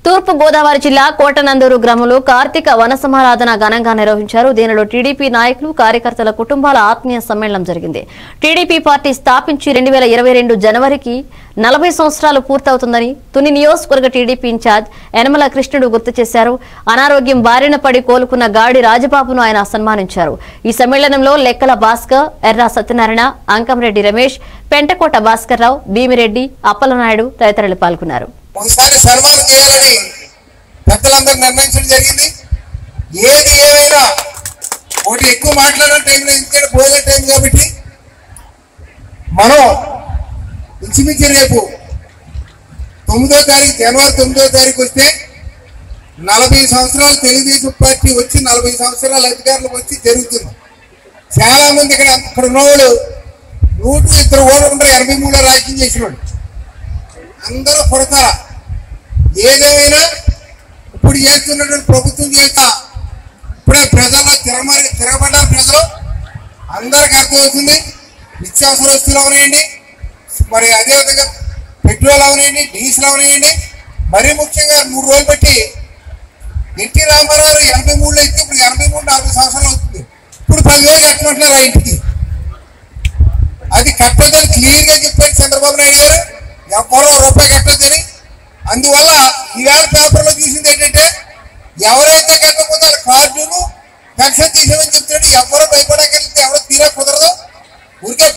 తూర్పు గోదావరి జిల్లా కోటనందూరు గ్రామంలో కార్తీక వన సమారాధన ఘనంగా నిర్వహించారు దీనిలో టీడీపీ నాయకులు కార్యకర్తల కుటుంబాల ఆత్మీయ సమ్మేళనం జరిగింది టీడీపీ పార్టీ స్థాపించి రెండు వేల ఇరవై రెండు జనవరికి నలభై సంవత్సరాలు పూర్తవుతుందని తుని నియోజకవర్గ టీడీపీ ఇన్ఛార్జ్ యనమల కృష్ణుడు గుర్తు చేశారు అనారోగ్యం బారిన పడి కోలుకున్న గాడి రాజబాబును ఆయన సన్మానించారు ఈ సమ్మేళనంలో లెక్కల భాస్కర్ ఎర్రా సత్యనారాయణ అంకంరెడ్డి రమేష్ పెంటకోట భాస్కర్ రావు భీమిరెడ్డి అప్పలనాయుడు తదితరులు పాల్గొన్నారు ఒకసారి సన్మానం చేయాలని పెద్దలందరూ నిర్ణయించడం జరిగింది ఏది ఏమైనా ఒకటి ఎక్కువ మాట్లాడే టైంలో ఎందుకంటే భోజన టైం కాబట్టి మనం ఇంచుమించు రేపు తొమ్మిదో తారీఖు జనవరి తొమ్మిదో తారీఖు వస్తే నలభై సంవత్సరాలు తెలుగుదేశం పార్టీ వచ్చి నలభై సంవత్సరాలు అధికారులకు వచ్చి జరుగుతుంది చాలా మంది ఇక్కడ ఇక్కడ ఉన్నవాళ్ళు నూట ఇద్దరు ఓడు ఉంటారు ఎనభై మూడో రాజకీయం చేసిన వాళ్ళు అందరూ పుడతారా ఏదేమైనా ఇప్పుడు చేస్తున్నటువంటి ప్రభుత్వం చేత ఇప్పుడే ప్రజల్లో తిరగమరి తిరగబడ్డారు ప్రజలు అందరికి అర్థమవుతుంది నిత్యావసర వస్తువులు అవనేయండి మరి అదేవిధంగా పెట్రోల్ అవనేయండి డీజిల్ అవనేయండి మరీ ముఖ్యంగా మూడు రోజులు బట్టి ఎన్టీ రామారావు గారు ఎనభై మూడులో ఇస్తే ఇప్పుడు ఎనభై మూడు నలభై సంవత్సరాలు అవుతుంది ఇప్పుడు పదివేలు కట్టమంటున్నారు ఆ ఇంటికి అది కట్టదని క్లియర్ గా చెప్పారు చంద్రబాబు నాయుడు గారు ఎవరో రూపాయి కట్టొద్దని అందువల్ల ఈవేళ పేపర్లో చూసింది ఏంటంటే ఎవరైతే కట్టకపోతే వాళ్ళ కార్డును పెన్షన్ తీసేమని చెప్తున్నాడు ఎవరో భయపడగలిగితే ఎవరో తీరా కుదరదు ఊరికే